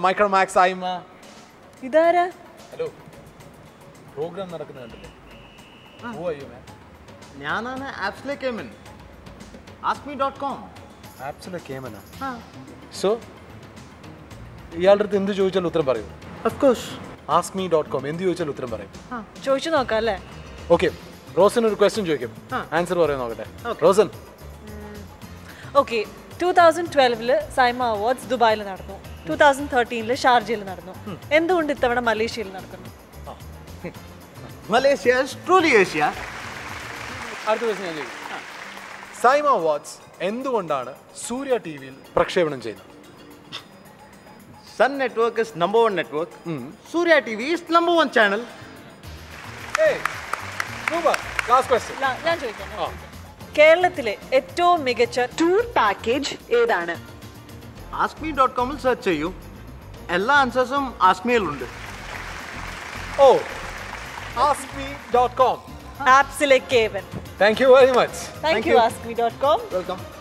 മൈക്രോമാക്സ് ആയിമ ഇതാരാ hello programme നടക്കുന്നത് കണ്ടില്ലേ Who are you, man? ഞാനാണ് ആപ്സിലെ കേമൻ ആസ്മി ഡോട്ട് കോം ആപ്സിലെ കേമനാ സോ ഇയാളുടെ അടുത്ത് എന്ത് ചോദിച്ചാലും ഉത്തരം പറയൂ of course ask me dot com എന്ത് ചോദിച്ചാലും ഉത്തരം പറയും ചോദിച്ചു നോക്കാം അല്ലേ ഓക്കെ റോസൻ ഒരു ക്വസ്റ്റ്യൻ ചോദിക്കും ആൻസർ പറയാൻ നോക്കട്ടെ റോസൻ ഓക്കെ ടൂ തൗസൻഡ് ട്വൽവില് സൈമ അവാർഡ്സ് ദുബായിൽ നടന്നു ടൂ തൗസൻഡ് തേർട്ടീനില് ഷാർജയിൽ നടന്നു എന്തുകൊണ്ട് ഇത്തവണ മലേഷ്യയിൽ നടക്കുന്നു മലേഷ്യ ട്രൂലി ഏഷ്യ അടുത്ത ക്വസ്റ്റ്യൻ ഞാൻ ചോദിക്കും സൈമ അവാർഡ്സ് എന്തുകൊണ്ടാണ് സൂര്യ ടി വിയിൽ പ്രക്ഷേപണം ചെയ്യുന്നത് Sun network is number one network Surya T V is number one channel last question ലാ- ഞാൻ ചോദിക്കാം ഞാൻ ചോദിക്കാം. കേരളത്തിലെ ഏറ്റവും മികച്ച ടൂർ പാക്കേജ് ഏതാണ് ആസ്മി ഡോട്ട് കോമിൽ സെർച്ച് ചെയ്യൂ എല്ലാ ആൻസേഴ്സും ആസ്മിയിലുണ്ട് oh ask me dot com ആപ്സിലെ കേവൻ thank you very much thank you ask me dot com welcome